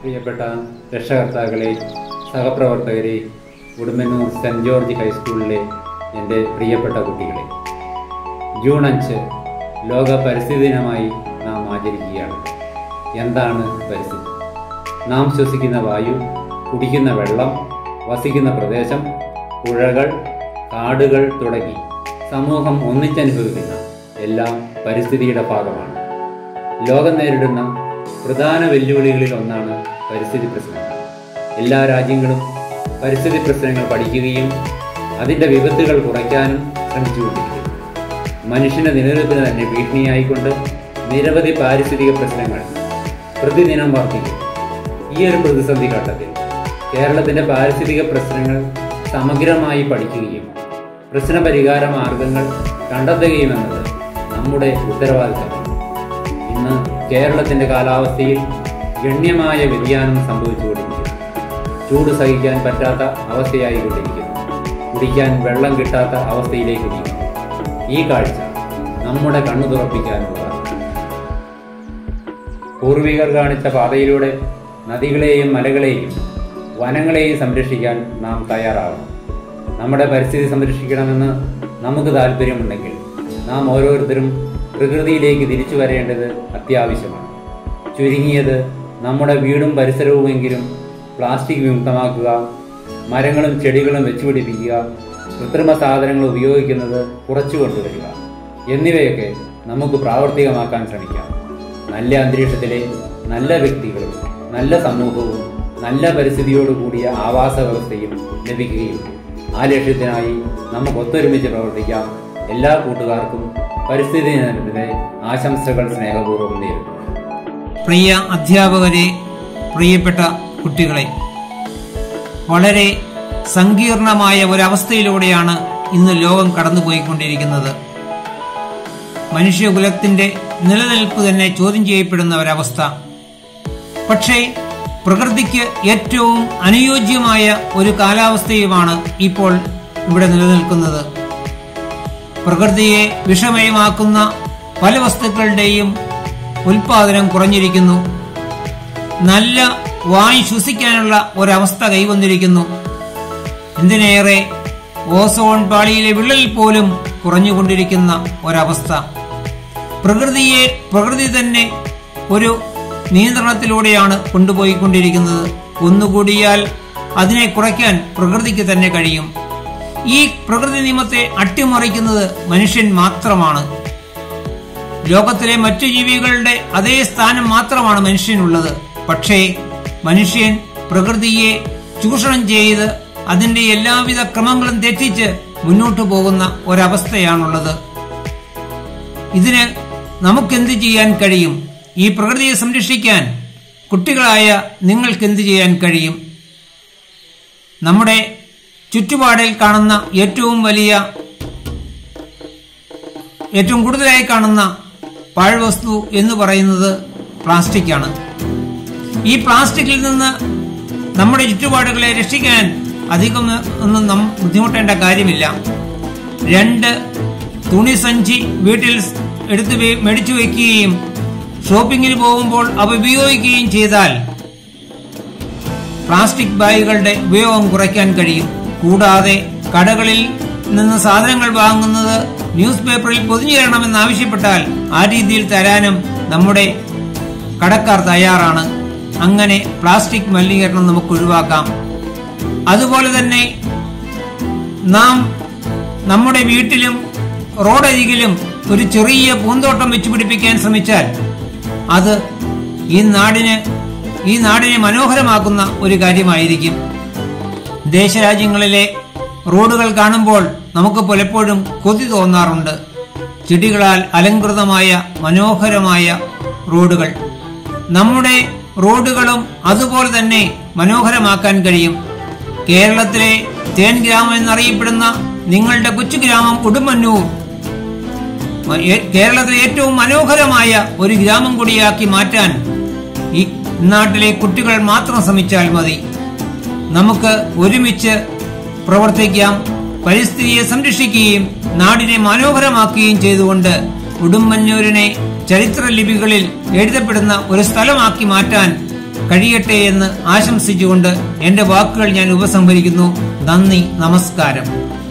പ്രിയപ്പെട്ട രക്ഷകർത്താക്കളെ സഹപ്രവർത്തകരെ Udumbannoor saint George ഹൈസ്കൂളിലെ എൻ്റെ പ്രിയപ്പെട്ട കുട്ടികളെ ജൂൺ അഞ്ച് ലോക പരിസ്ഥിതി ദിനമായി നാം ആചരിക്കുകയാണ് എന്താണ് പരിസ്ഥിതി നാം ശ്വസിക്കുന്ന വായു കുടിക്കുന്ന വെള്ളം വസിക്കുന്ന പ്രദേശം പുഴകൾ കാടുകൾ തുടങ്ങി സമൂഹം ഒന്നിച്ചനുഭവിക്കുന്ന എല്ലാം പരിസ്ഥിതിയുടെ ഭാഗമാണ് ലോകം നേരിടുന്ന പ്രധാന വെല്ലുവിളികളിൽ ഒന്നാണ് പരിസ്ഥിതി പ്രശ്നങ്ങൾ എല്ലാ രാജ്യങ്ങളും പരിസ്ഥിതി പ്രശ്നങ്ങൾ പഠിക്കുകയും അതിൻ്റെ വിപത്തുകൾ കുറയ്ക്കാനും ശ്രമിച്ചുകൊണ്ടിരിക്കുന്നു മനുഷ്യന്റെ നിലനിൽപ്പിന് തന്നെ ഭീഷണിയായിക്കൊണ്ട് നിരവധി പാരിസ്ഥിതിക പ്രശ്നങ്ങൾ പ്രതിദിനം വർദ്ധിക്കും ഈ ഒരു പ്രതിസന്ധി ഘട്ടത്തിൽ കേരളത്തിന്റെ പാരിസ്ഥിതിക പ്രശ്നങ്ങൾ സമഗ്രമായി പഠിക്കുകയും പ്രശ്ന പരിഹാര മാർഗങ്ങൾ കണ്ടെത്തുകയുമെന്നത് നമ്മുടെ ഉത്തരവാദിത്തമാണ് ഇന്ന് കേരളത്തിന്റെ കാലാവസ്ഥയിൽ ഗണ്യമായ വ്യതിയാനം സംഭവിച്ചുകൊണ്ടിരിക്കുന്നു ചൂട് സഹിക്കാൻ പറ്റാത്ത അവസ്ഥയായിക്കൊണ്ടിരിക്കുന്നു കുടിക്കാൻ വെള്ളം കിട്ടാത്ത അവസ്ഥയിലേക്ക് നീങ്ങുന്നു ഈ കാഴ്ച നമ്മുടെ കണ്ണു തുറപ്പിക്കാനുള്ളതാണ് പൂർവികർ കാണിച്ച പാതയിലൂടെ നദികളെയും മലകളെയും വനങ്ങളെയും സംരക്ഷിക്കാൻ നാം തയ്യാറാവണം നമ്മുടെ പരിസ്ഥിതി സംരക്ഷിക്കണമെന്ന് നമുക്ക് താല്പര്യമുണ്ടെങ്കിൽ നാം ഓരോരുത്തരും പ്രകൃതിയിലേക്ക് തിരിച്ചു വരേണ്ടത് അത്യാവശ്യമാണ് ചുരുങ്ങിയത് നമ്മുടെ വീടും പരിസരവുമെങ്കിലും പ്ലാസ്റ്റിക് വിമുക്തമാക്കുക മരങ്ങളും ചെടികളും വെച്ചുപിടിപ്പിക്കുക കൃത്രിമ സാധനങ്ങൾ ഉപയോഗിക്കുന്നത് കുറച്ചു കൊണ്ടുവരിക എന്നിവയൊക്കെ നമുക്ക് പ്രാവർത്തികമാക്കാൻ ശ്രമിക്കാം നല്ല അന്തരീക്ഷത്തിലെ നല്ല വ്യക്തികളും നല്ല സമൂഹവും നല്ല പരിസ്ഥിതിയോട് കൂടിയ ആവാസ വ്യവസ്ഥയും ലഭിക്കുകയും ആ ലക്ഷ്യത്തിനായി നമുക്ക് ഒത്തൊരുമിച്ച് പ്രവർത്തിക്കാം എല്ലാ കൂട്ടുകാർക്കും പരിസ്ഥിതി ദിനത്തിന്റെ ആശംസകൾ സ്നേഹപൂർവ്വം നേരിടുന്നു പ്രിയ അധ്യാപകരെ പ്രിയപ്പെട്ട കുട്ടികളെ വളരെ സങ്കീർണമായ ഒരവസ്ഥയിലൂടെയാണ് ഇന്ന് ലോകം കടന്നുപോയിക്കൊണ്ടിരിക്കുന്നത് മനുഷ്യകുലത്തിന്റെ നിലനിൽപ്പ് തന്നെ ചോദ്യം ചെയ്യപ്പെടുന്ന ഒരവസ്ഥ പക്ഷേ പ്രകൃതിക്ക് ഏറ്റവും അനുയോജ്യമായ ഒരു കാലാവസ്ഥയുമാണ് ഇപ്പോൾ ഇവിടെ നിലനിൽക്കുന്നത് പ്രകൃതിയെ വിഷമയമാക്കുന്ന പല വസ്തുക്കളുടെയും ഉൽപാദനം കുറഞ്ഞിരിക്കുന്നു നല്ല വായു ശ്വസിക്കാനുള്ള ഒരവസ്ഥ കൈവന്നിരിക്കുന്നു എന്തിനേറെ ഓസോൺ പാളിയിലെ വിള്ളൽ പോലും കുറഞ്ഞുകൊണ്ടിരിക്കുന്ന ഒരവസ്ഥ പ്രകൃതിയെ പ്രകൃതി തന്നെ ഒരു നിയന്ത്രണത്തിലൂടെയാണ് കൊണ്ടുപോയിക്കൊണ്ടിരിക്കുന്നത് ഒന്നുകൂടിയാൽ അതിനെ കുറയ്ക്കാൻ പ്രകൃതിക്ക് തന്നെ കഴിയും ഈ പ്രകൃതി നിയമത്തെ അട്ടിമറിക്കുന്നത് മനുഷ്യൻ മാത്രമാണ് ലോകത്തിലെ മറ്റു ജീവികളുടെ അതേ സ്ഥാനം മാത്രമാണ് മനുഷ്യനുള്ളത് പക്ഷേ മനുഷ്യൻ പ്രകൃതിയെ ചൂഷണം ചെയ്ത് അതിന്റെ എല്ലാവിധ ക്രമങ്ങളും തെറ്റിച്ച് മുന്നോട്ടു പോകുന്ന ഒരവസ്ഥയാണുള്ളത് ഇതിന് നമുക്കെന്ത് ചെയ്യാൻ കഴിയും ഈ പ്രകൃതിയെ സംരക്ഷിക്കാൻ കുട്ടികളായ നിങ്ങൾക്ക് എന്ത് ചെയ്യാൻ കഴിയും നമ്മുടെ ചുറ്റുപാടിൽ കാണുന്ന ഏറ്റവും വലിയ ഏറ്റവും കൂടുതലായി കാണുന്ന പാഴ്വസ്തു എന്ന് പറയുന്നത് പ്ലാസ്റ്റിക് ആണ് ഈ പ്ലാസ്റ്റിക്കിൽ നിന്ന് നമ്മുടെ ചുറ്റുപാടുകളെ രക്ഷിക്കാൻ അധികം ഒന്നും നാം ബുദ്ധിമുട്ടേണ്ട കാര്യമില്ല രണ്ട് തുണി സഞ്ചി വീട്ടിൽ എടുത്ത് വെ- മേടിച്ചു വെക്കുകയും ഷോപ്പിങ്ങിന് പോകുമ്പോൾ അവ ഉപയോഗിക്കുകയും ചെയ്താൽ പ്ലാസ്റ്റിക് ബാഗുകളുടെ ഉപയോഗം കുറയ്ക്കാൻ കഴിയും കൂടാതെ കടകളിൽ നിന്ന് സാധനങ്ങൾ വാങ്ങുന്നത് ന്യൂസ് പേപ്പറിൽ പൊതിഞ്ഞു തരണമെന്ന് ആവശ്യപ്പെട്ടാൽ ആ രീതിയിൽ തരാനും നമ്മുടെ കടക്കാർ തയ്യാറാണ് അങ്ങനെ പ്ലാസ്റ്റിക് മലിനീകരണം നമുക്ക് ഒഴിവാക്കാം അതുപോലെ തന്നെ നാം നമ്മുടെ വീട്ടിലും റോഡരികിലും ഒരു ചെറിയ പൂന്തോട്ടം വെച്ച് പിടിപ്പിക്കാൻ ശ്രമിച്ചാൽ അത് ഈ നാടിന് ഈ നാടിനെ മനോഹരമാക്കുന്ന ഒരു കാര്യമായിരിക്കും ദേശരാജ്യങ്ങളിലെ റോഡുകൾ കാണുമ്പോൾ നമുക്ക് പലപ്പോഴും കൊതി തോന്നാറുണ്ട് ചെടികളാൽ അലങ്കൃതമായ മനോഹരമായ റോഡുകൾ നമ്മുടെ റോഡുകളും അതുപോലെ തന്നെ മനോഹരമാക്കാൻ കഴിയും കേരളത്തിലെ തേൻ ഗ്രാമം എന്നറിയപ്പെടുന്ന നിങ്ങളുടെ കൊച്ചു ഗ്രാമം ഉടുമ്പന്നൂർ മ- ഏ- കേരളത്തിലെ ഏറ്റവും മനോഹരമായ ഒരു ഗ്രാമം കൂടിയാക്കി മാറ്റാൻ ഈ നാട്ടിലെ കുട്ടികൾ മാത്രം ശ്രമിച്ചാൽ മതി നമുക്ക് ഒരുമിച്ച് പ്രവർത്തിക്കാം പരിസ്ഥിതിയെ സംരക്ഷിക്കുകയും നാടിനെ മനോഹരമാക്കുകയും ചെയ്തുകൊണ്ട് ഉടുമ്പന്നൂരിനെ ചരിത്ര ലിപികളിൽ എഴുതപ്പെടുന്ന ഒരു സ്ഥലമാക്കി മാറ്റാൻ കഴിയട്ടെ എന്ന് ആശംസിച്ചുകൊണ്ട് എന്റെ വാക്കുകൾ ഞാൻ ഉപസംഹരിക്കുന്നു നന്ദി നമസ്കാരം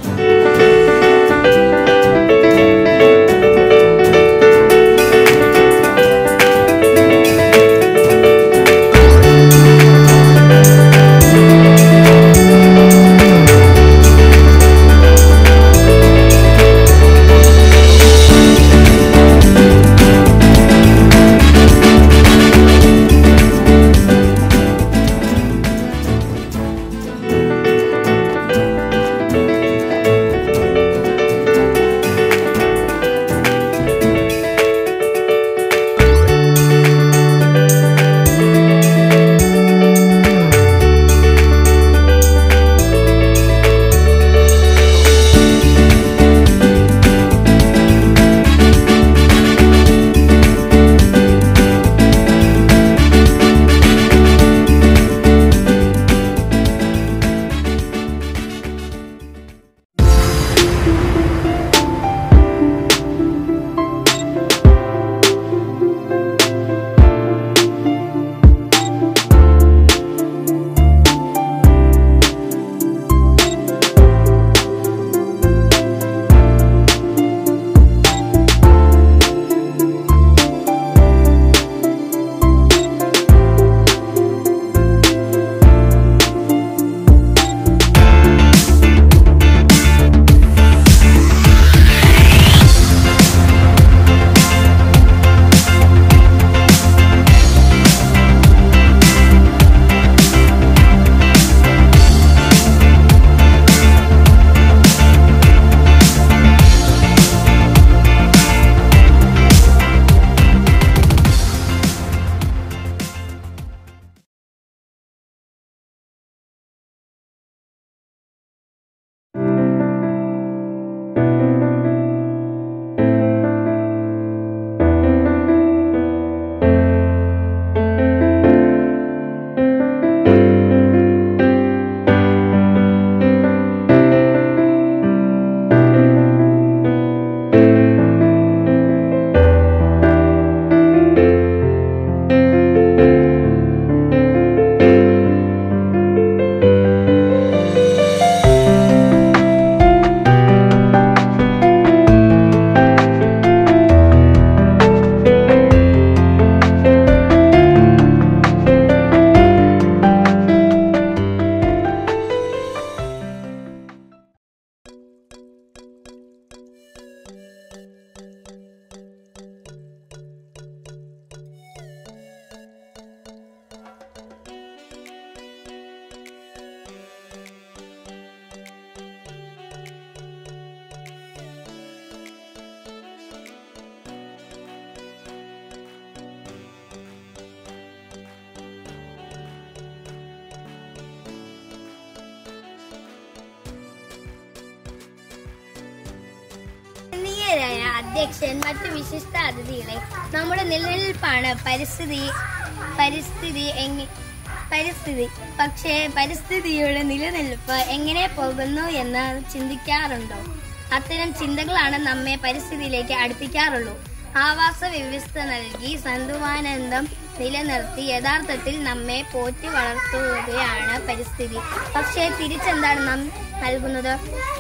ആദരണീയരായ അധ്യക്ഷൻ മറ്റു വിശിഷ്ട അതിഥികളെ നമ്മുടെ നിലനിൽപ്പാണ് പരിസ്ഥിതി പരിസ്ഥിതി എങ്ങ പരിസ്ഥിതി പക്ഷേ പരിസ്ഥിതിയുടെ നിലനിൽപ്പ് എങ്ങനെ പോകുന്നു എന്ന് ചിന്തിക്കാറുണ്ടോ അത്തരം ചിന്തകളാണ് നമ്മെ പരിസ്ഥിതിയിലേക്ക് അടുപ്പിക്കാറുള്ളൂ ആവാസ വ്യവസ്ഥ നൽകി സന്തുവാനന്ദം നിലനിർത്തി യഥാർത്ഥത്തിൽ നമ്മെ പോറ്റി വളർത്തുകയാണ് പരിസ്ഥിതി പക്ഷേ തിരിച്ചെന്താണ് നാം നൽകുന്നത്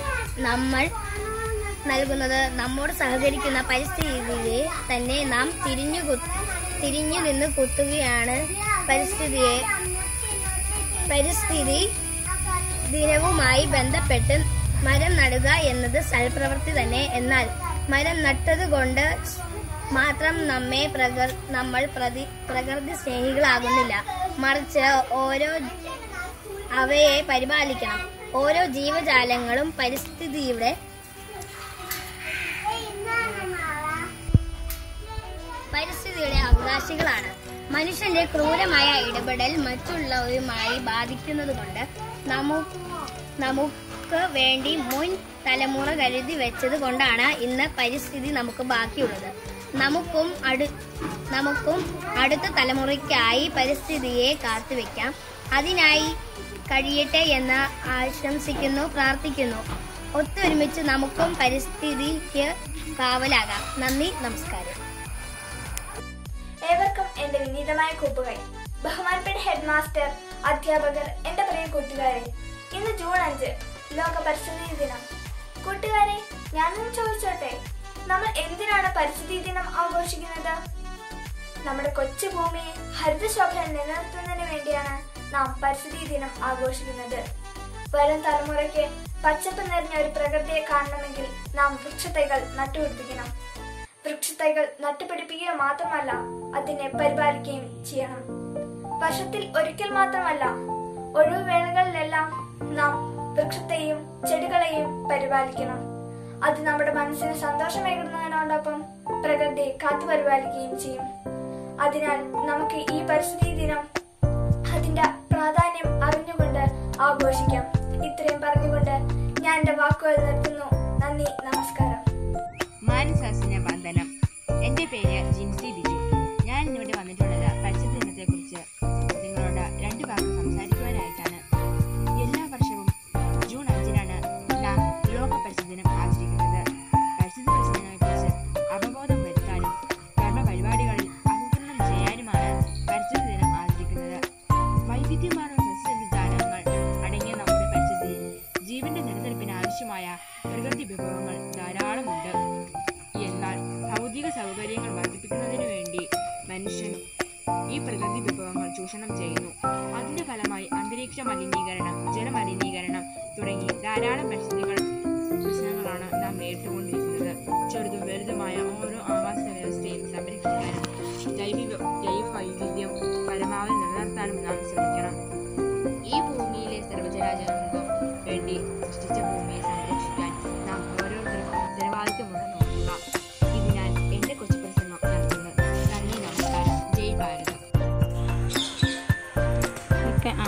നമ്മൾ നൽകുന്നത് നമ്മോട് സഹകരിക്കുന്ന പരിസ്ഥിതിയെ തന്നെ നാം തിരിഞ്ഞു കു- തിരിഞ്ഞു നിന്ന് കുത്തുകയാണ് പരിസ്ഥിതിയെ പരിസ്ഥിതി ദിനവുമായി ബന്ധപ്പെട്ട് മരം നടുക എന്നത് സൽപ്രവൃത്തി തന്നെ എന്നാൽ മരം നട്ടതുകൊണ്ട് മാത്രം നമ്മെ പ്രകൃ നമ്മൾ പ്രതി പ്രകൃതി സ്നേഹികളാകുന്നില്ല മറിച്ച് ഓരോ അവയെ പരിപാലിക്കണം ഓരോ ജീവജാലങ്ങളും പരിസ്ഥിതിയുടെ പരിസ്ഥിതിയുടെ അവകാശികളാണ് മനുഷ്യന്റെ ക്രൂരമായ ഇടപെടൽ മറ്റുള്ളവരുമായി ബാധിക്കുന്നതുകൊണ്ട് നമു നമുക്ക് വേണ്ടി മുൻ തലമുറ കരുതി വെച്ചത് കൊണ്ടാണ് ഇന്ന് പരിസ്ഥിതി നമുക്ക് ബാക്കിയുള്ളത് നമുക്കും അടു നമുക്കും അടുത്ത തലമുറയ്ക്കായി പരിസ്ഥിതിയെ കാത്തുവെക്കാം അതിനായി കഴിയട്ടെ എന്ന് ആശംസിക്കുന്നു പ്രാർത്ഥിക്കുന്നു ഒത്തൊരുമിച്ച് നമുക്കും പരിസ്ഥിതിക്ക് കാവലാകാം നന്ദി നമസ്കാരം ഏവർക്കും എന്റെ വിനീതമായ കൂപ്പുകൈ ബഹുമാനപ്പെട്ട ഹെഡ് മാസ്റ്റർ അധ്യാപകർ എന്റെ പ്രിയ കൂട്ടുകാരെ ഇന്ന് ജൂൺ അഞ്ച് ലോക പരിസ്ഥിതി ദിനം കൂട്ടുകാരെ ഞാനും ചോദിച്ചോട്ടെ നമ്മൾ എന്തിനാണ് പരിസ്ഥിതി ദിനം ആഘോഷിക്കുന്നത് നമ്മുടെ കൊച്ചു ഭൂമിയെ ഹരിതശോഭ നിലനിർത്തുന്നതിന് വേണ്ടിയാണ് നാം പരിസ്ഥിതി ദിനം ആഘോഷിക്കുന്നത് വരും തലമുറയ്ക്ക് പച്ചപ്പ് നിറഞ്ഞ ഒരു പ്രകൃതിയെ കാണണമെങ്കിൽ നാം വൃക്ഷത്തൈകൾ നട്ടുപിടിപ്പിക്കണം വൃക്ഷത്തൈകൾ നട്ടുപിടിപ്പിക്കുക മാത്രമല്ല അതിനെ പരിപാലിക്കുകയും ചെയ്യണം വർഷത്തിൽ ഒരിക്കൽ മാത്രമല്ല ഒഴിവുവേളകളിലെല്ലാം നാം വൃക്ഷത്തെയും ചെടികളെയും പരിപാലിക്കണം അത് നമ്മുടെ മനസ്സിന് സന്തോഷമേകുന്നതിനോടൊപ്പം പ്രകൃതിയെ കാത്തു പരിപാലിക്കുകയും ചെയ്യും അതിനാൽ നമുക്ക് ഈ പരിസ്ഥിതി ദിനം അതിന്റെ പ്രാധാന്യം അറിഞ്ഞുകൊണ്ട് ആഘോഷിക്കാം ഇത്രയും പറഞ്ഞുകൊണ്ട് ഞാൻ എന്റെ വാക്കുകൾ നിർത്തുന്നു നന്ദി നമസ്കാരം മാനസാസിന വന്ദനം എൻ്റെ പേര് ജിൻസി ബിജു ഞാൻ ഇന്നിവിടെ വന്നിട്ടുള്ളത് പരിസ്ഥിതി ദിനത്തെക്കുറിച്ച് നിങ്ങളോട് രണ്ട് വാക്ക് സംസാരിക്കുവാനായിട്ടാണ് എല്ലാ വർഷവും ജൂൺ അഞ്ചിനാണ് നാം ലോക പരിസ്ഥിതി ദിനം ആചരിക്കുന്നത് പരിസ്ഥിതി പ്രശ്നങ്ങളെക്കുറിച്ച് അവബോധം വരുത്താനും കർമ്മ പരിപാടികളിൽ ആസൂത്രണം ചെയ്യാനുമാണ് പരിസ്ഥിതി ദിനം ആചരിക്കുന്നത് വൈവിധ്യമാർന്ന സസ്യജാലങ്ങൾ അടങ്ങിയ നമ്മുടെ പരിസ്ഥിതിയിൽ ജീവന്റെ നിലനിൽപ്പിന് ആവശ്യമായ പ്രകൃതി വിഭവങ്ങൾ ധാരാളമുണ്ട് എന്നാൽ ഭൗതിക സൗകര്യങ്ങൾ വർദ്ധിപ്പിക്കുന്നതിനു വേണ്ടി മനുഷ്യൻ ഈ പ്രകൃതി വിഭവങ്ങൾ ചൂഷണം ചെയ്യുന്നു അതിന്റെ ഫലമായി അന്തരീക്ഷ മലിനീകരണം ജലമലിനീകരണം തുടങ്ങി ധാരാളം പരിസ്ഥിതികൾ പ്രശ്നങ്ങളാണ് നാം നേരിട്ടുകൊണ്ടിരിക്കുന്നത് ചെറുതും വലുതുമായ ഓരോ ആവാസ വ്യവസ്ഥയും സംരക്ഷിക്കാനും ജൈവ ജൈവ വൈവിധ്യം പരമാവധി നിലനിർത്താനും നാം ശ്രമിക്കണം ഈ ഭൂമിയിലെ സർവ്വചരാചരങ്ങൾക്കും വേണ്ടി സൃഷ്ടിച്ച ഭൂമിയെ സംരക്ഷിക്കാൻ നാം ഓരോരുത്തർക്കും ഉത്തരവാദിത്വമുണ്ടെന്ന് ഓർക്കുക ഇതിനാൽ എന്റെ കൊച്ചു പ്രസംഗം നിർത്തുന്നു നന്ദി നമസ്കാരം ജയ് ഭാരതം ആ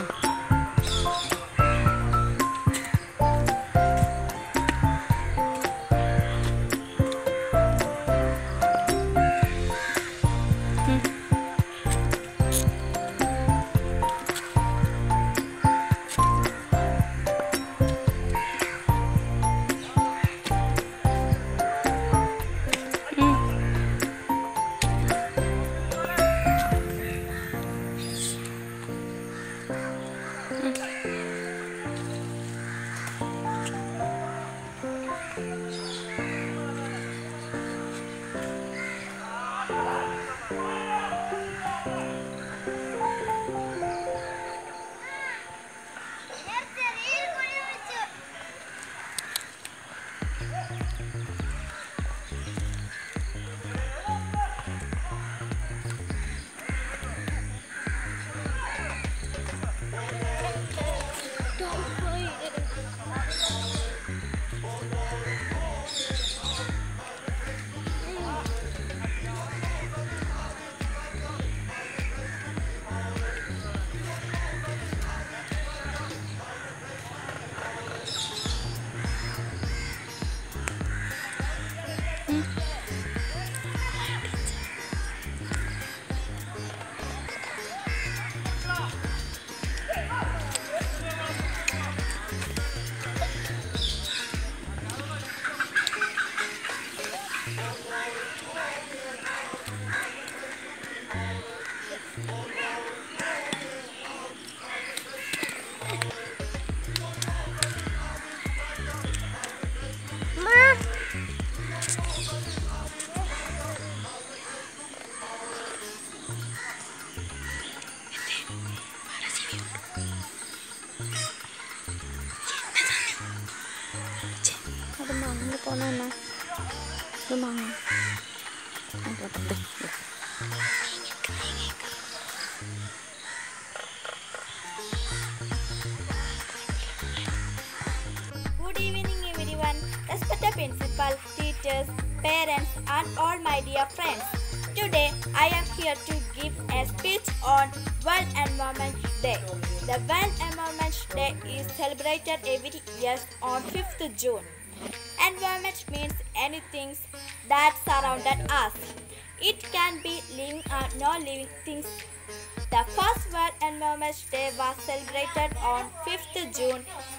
Good evening, everyone. Respected principal, teachers, parents, and all my dear friends. Today, I am here to give a speech on World Environment Day. The World Environment Day is celebrated every year on 5th June. Environment means anything that surrounded us. It can be living or non-living things. The first World Environment Day was celebrated on 5th June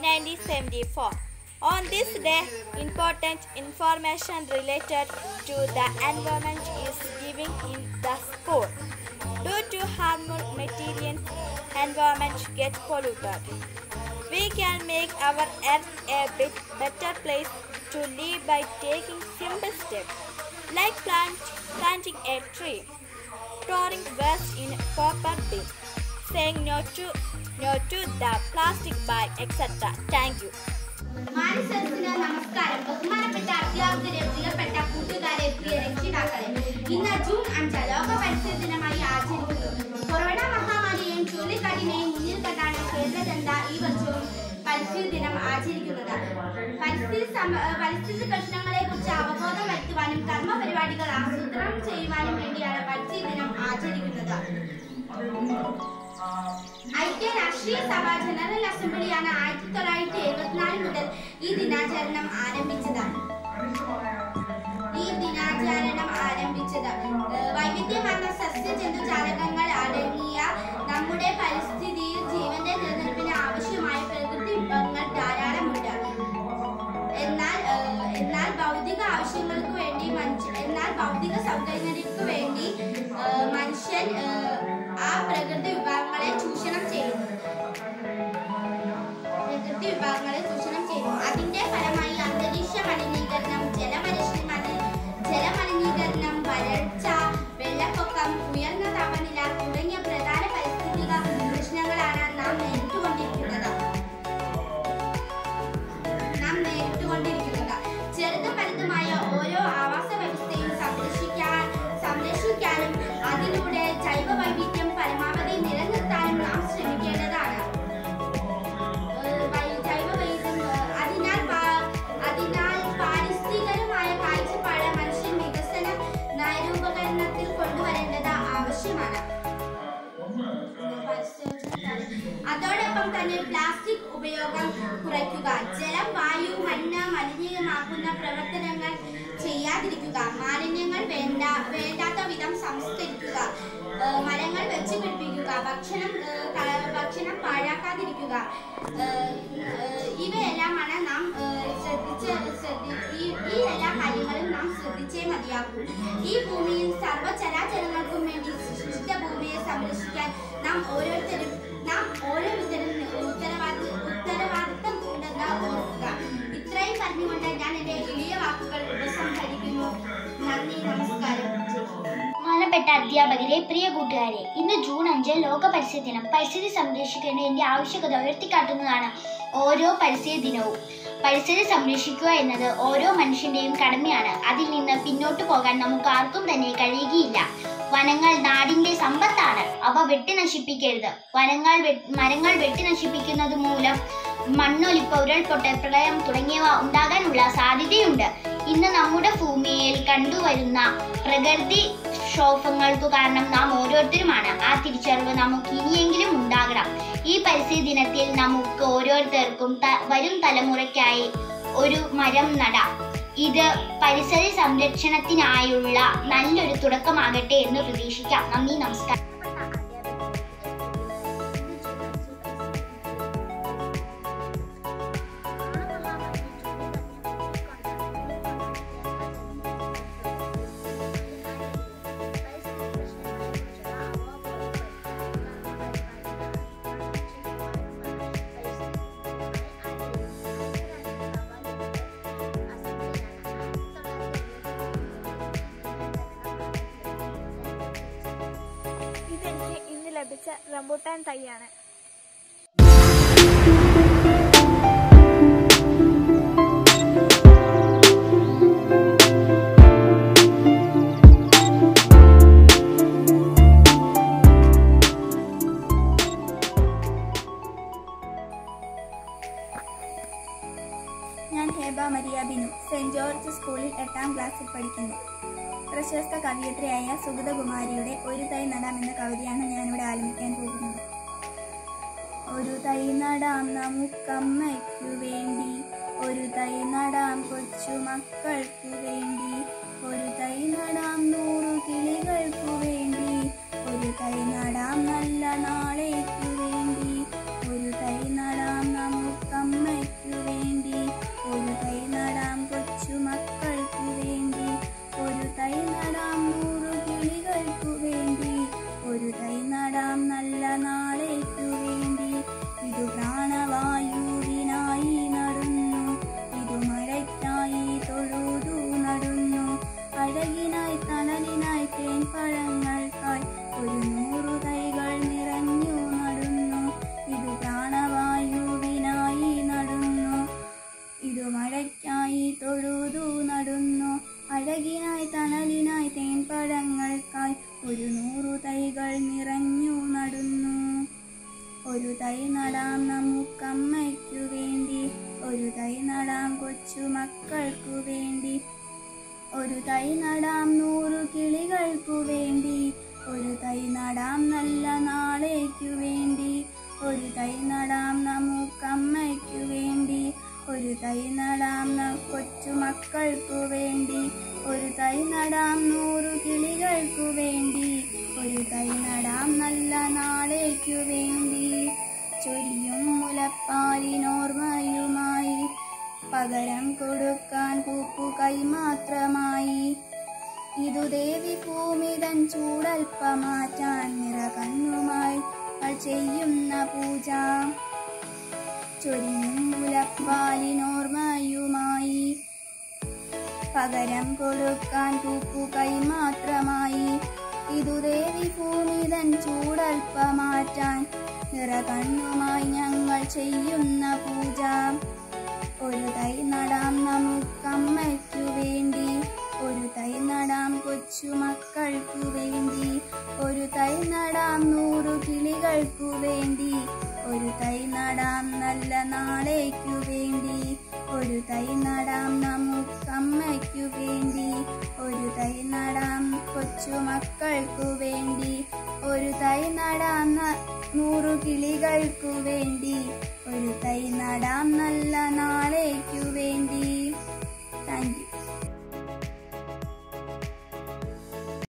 1974. On this day, important information related to the environment is given in the school. Due to harmful material environment get polluted. We can make our earth a bit better place to live by taking simple steps like plant, planting a tree, storing waste in proper bin, saying no to no to the plastic bag, etc. Thank you. മാനസത്തിന് നമസ്കാരം ബഹുമാനപ്പെട്ട അധ്യാപകരെ പ്രിയപ്പെട്ട കൂട്ടുകാരെ പ്രിയ രക്ഷിതാക്കളെ ഇന്ന് June അഞ്ച് ലോക പരിസ്ഥിതി ദിനമായി ആചരിക്കുന്നു കൊറോണ മഹാമാരിയെയും ചുഴലിക്കാറ്റിനെയും മുന്നിൽ കണ്ടാണ് കേന്ദ്ര ജനത ഈ വർഷവും പരിസ്ഥിതി ദിനം ആചരിക്കുന്നത് പരിസ്ഥിതി സമ- ഏഹ് പരിസ്ഥിതി പ്രശ്നങ്ങളെ കുറിച്ച് അവബോധം വരുത്തുവാനും കർമ്മ പരിപാടികൾ ആസൂത്രണം ചെയ്യുവാനും വേണ്ടിയാണ് പരിസ്ഥിതി ദിനം ആചരിക്കുന്നത് ഐക്യരാഷ്ട്രീയ സഭ ജനറൽ അസംബ്ലിയാണ് ആയിരത്തി തൊള്ളായിരത്തി എഴുപത്തിനാല് മുതൽ ഈ ദിനാചരണം ആരംഭിച്ചത് ഈ ദിനാചരണം ആരംഭിച്ചത് ഏഹ് വൈവിധ്യമാർന്ന സസ്യ ജന്തുജാലകങ്ങൾ അടങ്ങിയ നമ്മുടെ പരിസ്ഥിതിയിൽ ജീവന്റെ നിലനിൽപ്പിന് ആവശ്യമായ പ്രകൃതി വിഭവങ്ങൾ ധാരാളമുണ്ട് എന്നാൽ ഏഹ്, എന്നാൽ ഭൗതിക ആവശ്യങ്ങൾക്ക് വേണ്ടി മനുഷ്യ എന്നാൽ ഭൗതിക സൗകര്യങ്ങൾക്ക് വേണ്ടി ഏഹ്, മനുഷ്യൻ ഏഹ്, ആ പ്രകൃതി വിഭവങ്ങളെ ചൂഷണം ചെയ്യുന്നു പ്രകൃതി വിഭവങ്ങളെ ചൂഷണം ചെയ്യുന്നു അതിന്റെ ഫലമായി അന്തരീക്ഷ മലിനീകരണം ജലമലിനീകരണം ജലമലിനീകരണം വരൾച്ച വെള്ളപ്പൊക്കം ഉയർന്ന താപനില തുടങ്ങിയ പ്രധാന പരിസ്ഥിതിക പ്രശ്നങ്ങളാണ് നാം നേരിട്ടുകൊണ്ടിരിക്കുന്നത് നാം നേരിട്ടുകൊണ്ടിരിക്കുന്നത് ചെറുതും വലുതുമായ ഓരോ ആവാസ വ്യവസ്ഥയും സംരക്ഷിക്കാൻ സംരക്ഷിക്കാനും അതിലൂടെ ജൈവ വൈവിധ്യം പരമാവധി നിലനിർത്താനും നാം ശ്രമിക്കേണ്ടതാണ് ഏഹ് വൈ- ജൈവ വൈവിധ്യം ഏഹ് അതിനാൽ പാ- അതിനാൽ പാരിസ്ഥിതികരമായ കാഴ്ചപ്പാട് മനുഷ്യൻ വികസന നയരൂപകരണത്തിൽ കൊണ്ടുവരേണ്ടത് ആവശ്യമാണ് അതോടൊപ്പം തന്നെ പ്ലാസ്റ്റിക് ഉപയോഗം കുറയ്ക്കുക ജലം വായു മണ്ണ് മലിനീയമാക്കുന്ന പ്രവർത്തനങ്ങൾ ചെയ്യാതിരിക്കുക മാലിന്യങ്ങൾ വേണ്ട വേണ്ടാത്ത വിധം സംസ്കരിക്കുക ഏഹ് മരങ്ങൾ വെച്ച് പിടിപ്പിക്കുക ഭക്ഷണം ഏഹ് ക- ഭക്ഷണം പാഴാക്കാതിരിക്കുക ഏഹ് ഏഹ് ഇവയെല്ലാമാണ് നാം ഏഹ് ശ്രദ്ധിച്ച് ശ്രദ്ധി ഈ ഈ എല്ലാ കാര്യങ്ങളും നാം ശ്രദ്ധിച്ചേ മതിയാകൂ ഈ ഭൂമിയിൽ സർവ്വചരാചരങ്ങൾക്കും വേണ്ടി സൃഷ്ടിച്ച ഭൂമിയെ സംരക്ഷിക്കാൻ നാം ഓരോരുത്തരും നാം ഓരോരുത്തരും ഉത്തരവാദി ഉത്തരവാദിത്തം ഉണ്ടെന്ന് ഓർക്കുക ഇത്രയും പറഞ്ഞുകൊണ്ട് ഞാൻ എൻ്റെ എളിയ വാക്കുകൾ ഉപസംഹരിക്കുന്നു നന്ദി നമസ്കാരം ബഹുമാനപ്പെട്ട അധ്യാപകരെ പ്രിയ കൂട്ടുകാരെ ഇന്ന് ജൂൺ അഞ്ച് ലോക പരിസ്ഥിതി ദിനം പരിസ്ഥിതി സംരക്ഷിക്കേണ്ടതിന്റെ ആവശ്യകത ഉയർത്തിക്കാട്ടുന്നതാണ് ഓരോ പരിസ്ഥിതി ദിനവും പരിസ്ഥിതി സംരക്ഷിക്കുക എന്നത് ഓരോ മനുഷ്യന്റെയും കടമയാണ് അതിൽ നിന്ന് പിന്നോട്ട് പോകാൻ നമുക്ക് ആർക്കും തന്നെ കഴിയുകയില്ല വനങ്ങൾ നാടിന്റെ സമ്പത്താണ് അവ വെട്ടി നശിപ്പിക്കരുത് വനങ്ങൾ വെ- മരങ്ങൾ വെട്ടി നശിപ്പിക്കുന്നത് മൂലം മണ്ണൊലിപ്പ് ഉരുൾപൊട്ട് പ്രളയം തുടങ്ങിയവ ഉണ്ടാകാനുള്ള സാധ്യതയുണ്ട് ഇന്ന് നമ്മുടെ ഭൂമിയിൽ കണ്ടുവരുന്ന പ്രകൃതി ക്ഷോഭങ്ങൾക്കു കാരണം നാം ഓരോരുത്തരുമാണ് ആ തിരിച്ചറിവ് നമുക്ക് ഇനിയെങ്കിലും ഉണ്ടാകണം ഈ പരിസ്ഥിതി ദിനത്തിൽ നമുക്ക് ഓരോരുത്തർക്കും ത- വരും തലമുറയ്ക്കായി ഒരു മരം നടാം ഇത് പരിസ്ഥിതി സംരക്ഷണത്തിനായുള്ള നല്ലൊരു തുടക്കമാകട്ടെ എന്ന് പ്രതീക്ഷിക്കാം നന്ദി നമസ്കാരം ഇതെനിക്ക് ഇന്ന് ലഭിച്ച റംബൂട്ടാൻ തൈയാണ് ഞാൻ ഹേബ മരിയ ബിനു സെന്റ് ജോർജ് സ്കൂളിൽ എട്ടാം ക്ലാസ്സിൽ പഠിക്കുന്നു പ്രശസ്ത കവിയത്രിയായ സുഗതകുമാരിയുടെ ഒരു തൈ നടാം എന്ന കവിതയാണ് ഞാനിവിടെ ആലപിക്കാൻ പോകുന്നത് ഒരു തൈ നടാം നമുക്കമ്മയ്ക്കു വേണ്ടി ഒരു തൈ നടാം കൊച്ചു മക്കൾക്കു വേണ്ടി ഒരു തൈ നടാം നൂറു കിളികൾക്കു വേണ്ടി ഒരു തൈ നടാം നല്ല നാളേക്കു വേണ്ടി ഒരു തൈ നടാം നമുക്കമ്മയ്ക്കു വേണ്ടി ഒരു തൈ നടാം കൊച്ചു മക്കൾക്കു വേണ്ടി ഒരു തൈ നടാം നൂറു കിളികൾക്കു വേണ്ടി ഒരു തൈ നടാം നല്ല നാളേക്കു തൈ നടാം നമുക്കമ്മയ്ക്കു വേണ്ടി ഒരു തൈ നടാം കൊച്ചുമക്കൾക്കു വേണ്ടി ഒരു തൈ നടാം നൂറു കിളികൾക്കു വേണ്ടി ഒരു തൈ നടാം നല്ല നാളേക്കു വേണ്ടി ഒരു തൈ നടാം നമുക്കമ്മയ്ക്കു വേണ്ടി ഒരു തൈ നടാം ന- കൊച്ചുമക്കൾക്കു വേണ്ടി ഒരു തൈ നടാം നൂറു കിളികൾക്കു വേണ്ടി ഒരു തൈ നടാം നല്ല നാളേക്കു വേണ്ടി ചൊരിയും മുലപ്പാലിനോർമ്മയുമായി പകരം കൊടുക്കാൻ പൂപ്പു കൈമാത്രമായി ഇതു ദേവി ഭൂമിതൻ ചൂടൽപ്പമാറ്റാൻ നിറകണ്ണുമായി അവൾ ചെയ്യുന്ന പൂജ ചൊരിയും മുലപ്പാലിനോർമ്മയുമായി പകരം കൊടുക്കാൻ പൂപ്പു കൈമാത്രമായി ഇതു ദേവി ഭൂമിതൻ ചൂടൽപ്പമാറ്റാൻ നിറകണ്ണുമായി ഞങ്ങൾ ചെയ്യുന്ന പൂജ ഒരു തൈ നടാം നമുക്കമ്മയ്ക്കു വേണ്ടി ഒരു തൈ നടാം കൊച്ചുമക്കൾക്കു വേണ്ടി ഒരു തൈ നടാം നൂറു കിളികൾക്കു വേണ്ടി ഒരു തൈ നടാം നല്ല നാളേക്കു വേണ്ടി ഒരു തൈ നടാം നമുക്കമ്മയ്ക്കു വേണ്ടി ഒരു തൈ നടാം കൊച്ചുമക്കൾക്കു വേണ്ടി ഒരു തൈ നടാം ന- നൂറു കിളികൾക്കു വേണ്ടി ഒരു തൈ നടാം നല്ല